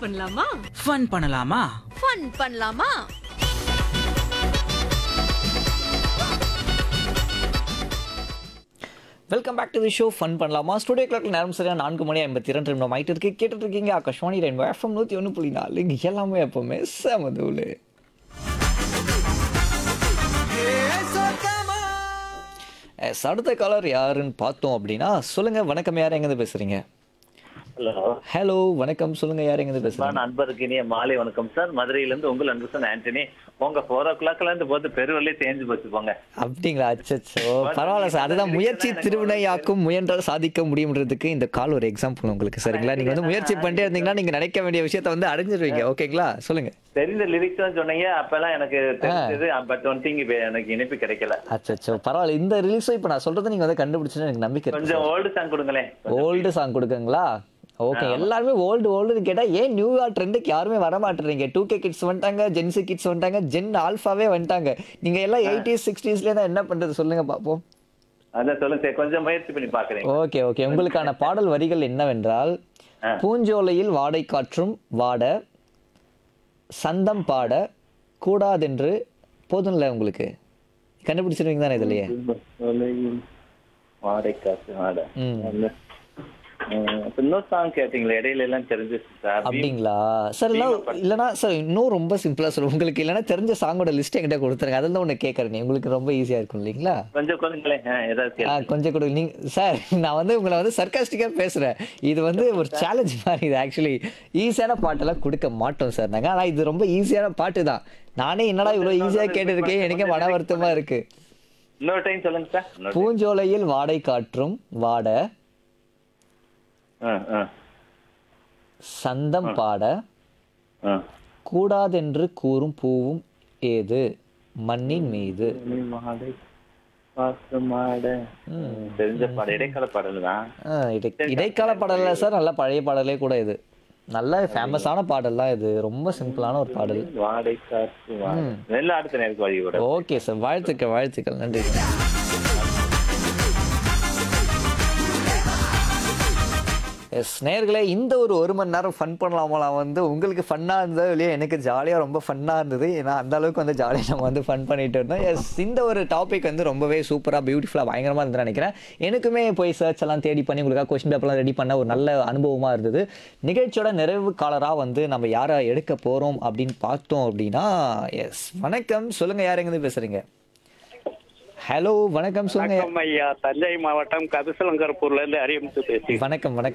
பண்ணலாமா ஃபன் பண்ணலாமா ஃபன் பண்ணலாமா welcome back to the show fun பண்ணலாமா ஸ்டுடியோ கிளாக்ல நேரம் சரியா நான்கு மணி ஐம்பத்தி இரண்டு நிமிடம் ஆயிட்டு இருக்கு கேட்டுட்டு இருக்கீங்க ஆகாஷ்வாணி ரெண்டு எஃப்எம் நூற்றி ஒன்று புள்ளி நாலு இங்க எல்லாமே எப்பவுமே செமதூலு எஸ், அடுத்த காலர் யாருன்னு பார்த்தோம் அப்படின்னா சொல்லுங்க வணக்கம் யார் எங்கேருந்து பேசுறீங்க ஹலோ ஹலோ வணக்கம் சொல்லுங்க யார் எங்கேருந்து பேசுறீங்க நான் அன்பருக்கு இனிய மாலை வணக்கம் சார் மதுரையில இருந்து உங்கள் அன்பு சார் ஆண்டனி உங்க ஃபோர் ஓ கிளாக்ல இருந்து போது பெருவெள்ளி தேஞ்சு போச்சு போங்க அப்படிங்களா அச்சச்சோ பரவாயில்ல சார் அதுதான் முயற்சி திருவினையாக்கும் முயன்றால் சாதிக்க முடியும்ன்றதுக்கு இந்த கால் ஒரு எக்ஸாம்பிள் உங்களுக்கு சரிங்களா நீங்க வந்து முயற்சி பண்ணிட்டே இருந்தீங்கன்னா நீங்க நினைக்க வேண்டிய விஷயத்த வந்து அடைஞ்சிருவீங்க ஓகேங்களா சொல்லுங்க தெரிந்த லிரிக்ஸ் தான் சொன்னீங்க அப்பெல்லாம் எனக்கு தெரிஞ்சது பட் ஒன் திங் எனக்கு இனிப்பு கிடைக்கல அச்சச்சோ பரவாயில்ல இந்த ரிலீஸும் இப்போ நான் சொல்றதை நீங்க வந்து கண்டுபிடிச்சுன்னு எனக்கு நம்பிக்கை இருக்கு கொஞ்சம் ஓல்டு சாங் கொடுங்களேன் ஓல்டு சாங் கொடுக்குங்களா ஓகே எல்லாருமே ஓல்டு ஓல்டுன்னு கேட்டா ஏன் நியூயா ட்ரெண்டுக்கு யாருமே வர மாட்டேறீங்க டூ கே கிட்ஸ் வந்துட்டாங்க ஜென்சி கிட்ஸ் வந்துட்டாங்க ஜென் ஆல்ஃபாவே வந்துட்டாங்க நீங்க எல்லாம் எயிட்டிஸ் சிக்ஸ்டீஸ்லேயே தான் என்ன பண்றது சொல்லுங்க பார்ப்போம் அதான் சொல்லுங்க சார் கொஞ்சம் முயற்சி பண்ணி பாக்குறேன் ஓகே ஓகே உங்களுக்கான பாடல் வரிகள் என்னவென்றால் ஆ. பூஞ்சோலையில் வாடை காற்றும் வாட சந்தம் பாட கூடாதென்று போதும்ல உங்களுக்கு கண்டுபிடிச்சிருவீங்க தானே இதுலயே வாடகை காசு வாட ம். இன்னொரு சாங் கேட்டீங்களா இடையில எல்லாம் தெரிஞ்சிச்சு சார் அப்படிங்களா சார் இல்லை இல்லைனா சார் இன்னும் ரொம்ப சிம்பிளா சார் உங்களுக்கு இல்லைனா தெரிஞ்ச சாங்கோட லிஸ்ட் என்கிட்ட கொடுத்துருங்க அதில் தான் ஒன்று கேட்குறேன் உங்களுக்கு ரொம்ப ஈஸியா இருக்கும் இல்லைங்களா கொஞ்சம் கொடுங்களேன் ஆ, ஏதாவது ஆ, கேளுங்க. கொஞ்சம் கொடு நீங்க சார் நான் வந்து உங்களை வந்து சர்க்காஸ்டிக்காக பேசுறேன் இது வந்து ஒரு சேலஞ்ச் மாதிரி இது ஆக்சுவலி ஈஸியான பாட்டெல்லாம் கொடுக்க மாட்டோம் சார் நாங்கள் ஆனால் இது ரொம்ப ஈஸியான பாட்டு தான் நானே என்னடா இவ்வளோ ஈஸியாக கேட்டிருக்கேன் எனக்கே மன வருத்தமா இருக்கு இன்னொரு டைம் சொல்லுங்க சார் இன்னொரு பூஞ்சோலையில் வாடை காற்றும் வாட ஆ, ஆ, சந்தம் பாட ஆ. கூடாதென்று கூறும் பூவும் ஏது மண்ணின் மீது நீ மாடை பாச மாட தெரிஞ்ச பாடல் இடைக்கால பாடல் தான் ஆ, இடை- இடைக்கால பாடல்ல சார் நல்ல பழைய பாடலே கூட இது நல்ல ஃபேமஸான பாடல் தான் இது ரொம்ப சிம்பிளான ஒரு பாடல் வாடை காற்று வாடை நெல் அடுத்த நேருக்கு வழி விட ஓகே சார் வாழ்த்துக்கள் வாழ்த்துக்கள் நன்றி எஸ் நேர்களே இந்த ஒரு ஒரு மணி நேரம் ஃபன் பண்ணலாமலாம் வந்து உங்களுக்கு ஃபன்னாக இருந்ததோ இல்லையா எனக்கு ஜாலியாக ரொம்ப ஃபன்னாக இருந்தது ஏன்னா அந்த அளவுக்கு வந்து ஜாலியாக நம்ம வந்து ஃபன் பண்ணிட்டு இருந்தோம் எஸ் இந்த ஒரு டாபிக் வந்து ரொம்பவே சூப்பராக பியூட்டிஃபுல்லாக பயங்கரமாக இருந்து நினைக்கிறேன் எனக்குமே போய் சர்ச் எல்லாம் தேடி பண்ணி உங்களுக்காக கொஸ்டின் பேப்பர்லாம் ரெடி பண்ண ஒரு நல்ல அனுபவமாக இருந்தது நிகழ்ச்சியோட நிறைவு காலராக வந்து நம்ம யாரை எடுக்க போகிறோம் அப்படின்னு பார்த்தோம் அப்படின்னா எஸ் வணக்கம் சொல்லுங்கள் யார் எங்கேருந்து பேசுகிறீங்க ஹலோ வணக்கம் சொல்லுங்க வணக்கம் ஐயா தஞ்சை மாவட்டம் கபிசலங்கர்பூர்ல இருந்து அரியமுத்து பேசி வணக்கம் வணக்கம்